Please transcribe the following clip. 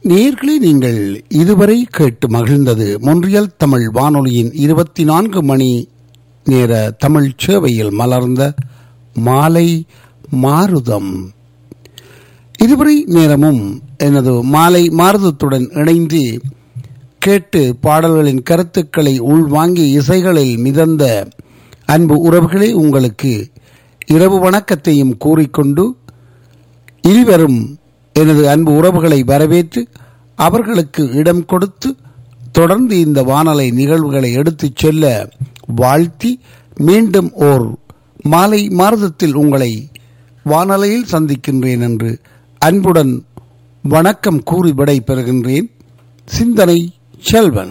நேர்களே நீங்கள் இதுவரை கேட்டு மகிழ்ந்தது மொன்றியல் தமிழ் வானொலியின் இருபத்தி நான்கு மணி நேர தமிழ் சேவையில் மலர்ந்த மாலை மாருதம் இதுவரை நேரமும் எனது மாலை மாருதத்துடன் இணைந்து கேட்டு பாடல்களின் கருத்துக்களை உள்வாங்கி இசைகளில் மிதந்த அன்பு உறவுகளே உங்களுக்கு இரவு வணக்கத்தையும் கூறிக்கொண்டு இனிவரும் எனது அன்பு உறவுகளை வரவேற்று அவர்களுக்கு இடம் கொடுத்து தொடர்ந்து இந்த வானலை நிகழ்வுகளை எடுத்துச் செல்ல வாழ்த்தி மீண்டும் ஓர் மாலை மாறுதத்தில் உங்களை வானலையில் சந்திக்கின்றேன் என்று அன்புடன் வணக்கம் கூறி விடை பெறுகின்றேன் சிந்தனை செல்வன்